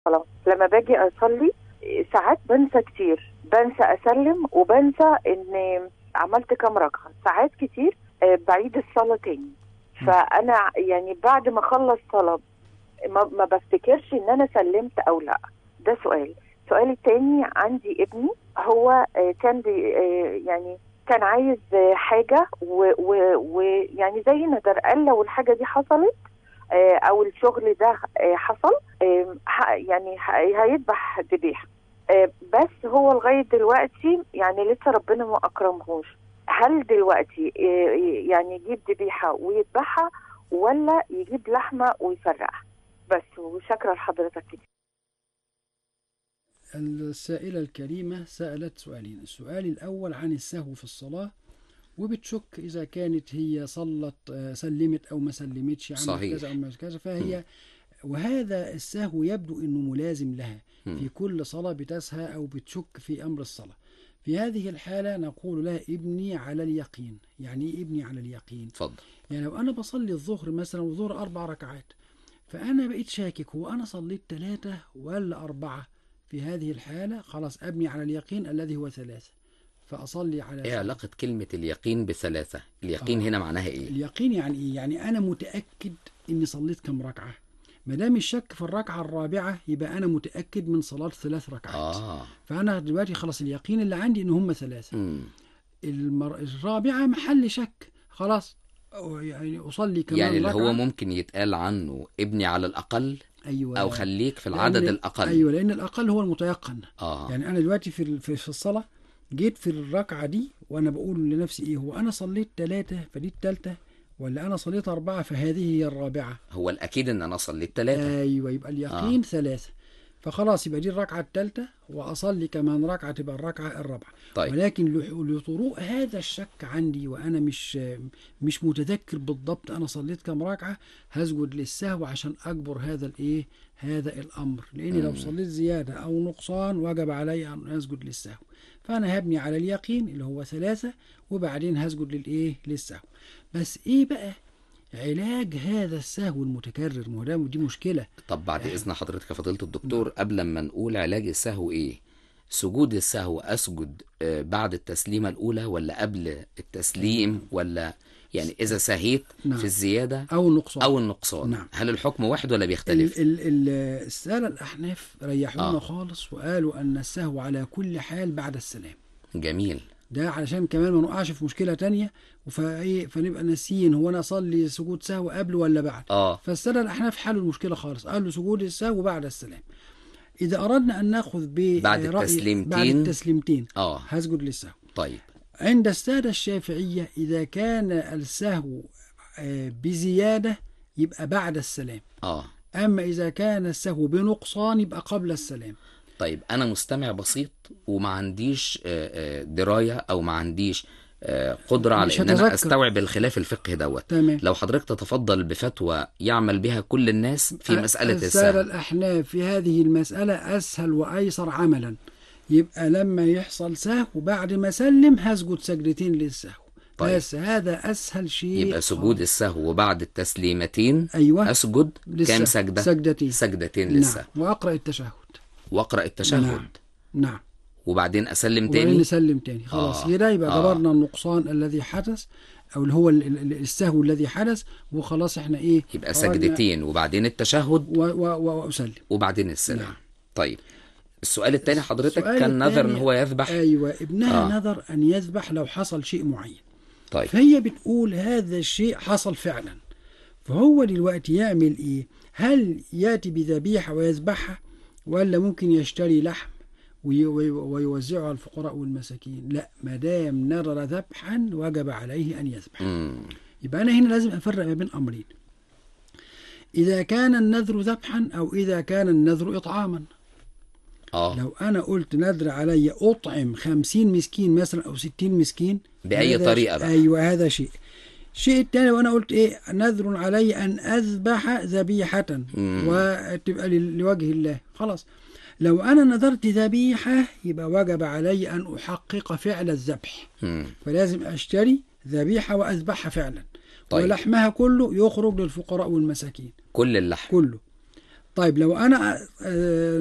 الصلاة لما باجي أصلي ساعات بنسى كتير بنسى أسلم وبنسى إن عملت كام ركعة ساعات كتير آه، بعيد الصلاة تاني فأنا يعني بعد ما أخلص صلاة ما, ما بفتكرش إن أنا سلمت أو لا ده سؤال السؤال التاني عندي ابني هو آه، كان بي آه، يعني كان عايز آه، حاجة ويعني زي ندر قال لو الحاجة دي حصلت آه، او الشغل ده آه، حصل آه، ح- يعني ح- هيذبح ذبيحه آه، بس هو لغايه دلوقتي يعني لسه ربنا ما اكرمهوش هل دلوقتي آه، يعني يجيب ذبيحه ويذبحها ولا يجيب لحمه ويفرقها بس وشكرا لحضرتك كتير السائلة الكريمة سألت سؤالين السؤال الأول عن السهو في الصلاة وبتشك إذا كانت هي صلت آه، سلمت أو ما سلمتش عملت صحيح. كذا أو ما كذا فهي وهذا السهو يبدو أنه ملازم لها في كل صلاة بتسهى أو بتشك في أمر الصلاة في هذه الحالة نقول لها ابني على اليقين يعني إيه ابني على اليقين اتفضل يعني لو أنا بصلي الظهر مثلا والظهر أربع ركعات فأنا بقيت شاكك هو أنا صليت ثلاثة ولا أربعة في هذه الحالة خلاص أبني على اليقين الذي هو ثلاثة فأصلي على ايه علاقة كلمة اليقين بثلاثة اليقين آه. هنا معناها ايه اليقين يعني إيه؟ يعني أنا متأكد إني صليت كم ركعة ما دام الشك في الركعة الرابعة يبقى أنا متأكد من صلاة ثلاث ركعات اه فأنا دلوقتي خلاص اليقين اللي عندي إن هم ثلاثة مم. المر... الرابعة محل شك خلاص أو يعني أصلي كمان يعني اللي هو ركعة. ممكن يتقال عنه ابني على الأقل أيوة أو خليك في العدد لأن- الأقل أيوة لأن الأقل هو المتيقن اه يعني أنا دلوقتي في ال- في في الصلاة جيت في الركعة دي وأنا بقول لنفسي إيه هو أنا صليت ثلاثة فدي الثالثة ولا أنا صليت أربعة فهذه هي الرابعة هو الأكيد إن أنا صليت ثلاثة أيوة يبقى اليقين آه. ثلاثة فخلاص يبقى دي الركعة الثالثة وأصلي كمان ركعة تبقى الركعة الرابعة طيب ولكن لح- لطروء هذا الشك عندي وأنا مش مش متذكر بالضبط أنا صليت كم ركعة هسجد للسهو عشان أجبر هذا الإيه هذا الأمر لأني لو صليت زيادة أو نقصان وجب علي أن أسجد للسهو فأنا هبني على اليقين اللي هو ثلاثة وبعدين هسجد للإيه للسهو بس إيه بقى علاج هذا السهو المتكرر ما هو ده- دي مشكلة طب بعد إذن حضرتك يا فضيلة الدكتور قبل ما نقول علاج السهو إيه سجود السهو أسجد آه، بعد التسليمة الأولى ولا قبل التسليم ولا يعني إذا سهيت نعم. في الزيادة أو النقصان أو النقصان نعم. هل الحكم واحد ولا ال- بيختلف؟ ال- ال- السادة الأحناف ريحونا آه. خالص وقالوا أن السهو على كل حال بعد السلام جميل ده علشان كمان ما نقعش في مشكلة تانية وفايه فنبقى ناسيين هو أنا أصلي سجود سهو قبل ولا بعد آه فالسادة الأحناف حلوا المشكلة خالص قالوا سجود السهو بعد السلام إذا أردنا أن ناخذ ب بعد رأي- التسليمتين. بعد التسليمتين آه هسجد للسهو طيب عند السادة الشافعية إذا كان السهو آه، بزيادة يبقى بعد السلام آه أما إذا كان السهو بنقصان يبقى قبل السلام طيب انا مستمع بسيط وما عنديش آه، آه، درايه او ما عنديش آه، قدره على مش ان انا هتذكر. استوعب الخلاف الفقهي دوت تمام لو حضرتك تتفضل بفتوى يعمل بها كل الناس في مساله السادة السهو الأحناف في هذه المسألة أسهل وأيسر عملا يبقى لما يحصل سهو بعد ما سلم هسجد سجدتين للسهو طيب. بس هذا أسهل شيء يبقى سجود السهو وبعد التسليمتين أيوة اسجد للسهو. كام سجده سجدتين سجدتين للسهو نعم وأقرأ التشهد واقرا التشهد نعم. نعم وبعدين اسلم وبعدين تاني نسلم تاني خلاص آه. كده يبقى آه. جبرنا النقصان الذي حدث او اللي هو ال- ال- السهو الذي حدث وخلاص احنا ايه يبقى خرجنا سجدتين وبعدين التشهد و- و- و- واسلم وبعدين السلام نعم. طيب السؤال الثاني حضرتك السؤال كان نذر ان التاني- هو يذبح ايوه ابنها آه. آه. نذر ان يذبح لو حصل شيء معين طيب فهي بتقول هذا الشيء حصل فعلا فهو دلوقتي يعمل ايه هل ياتي بذبيحه ويذبحها ولا ممكن يشتري لحم وي- وي- ويوزعه على الفقراء والمساكين لا ما دام نذر ذبحا وجب عليه ان يذبح مم. يبقى أنا هنا لازم أفرق ما بين أمرين إذا كان النذر ذبحا أو إذا كان النذر إطعاما اه لو أنا قلت نذر علي أطعم خمسين مسكين مثلا أو ستين مسكين بأي هذا طريقة شيء- بقى. أيوة هذا شيء الشيء الثاني لو أنا قلت إيه نذر علي أن أذبح ذبيحة مم. وتبقى ل- لوجه الله خلاص لو أنا نذرت ذبيحة يبقى وجب علي أن أحقق فعل الذبح مم. فلازم اشتري ذبيحه واذبحها فعلا طيب. طيب. ولحمها كله يخرج للفقراء والمساكين كل اللحم كله طيب لو انا آه،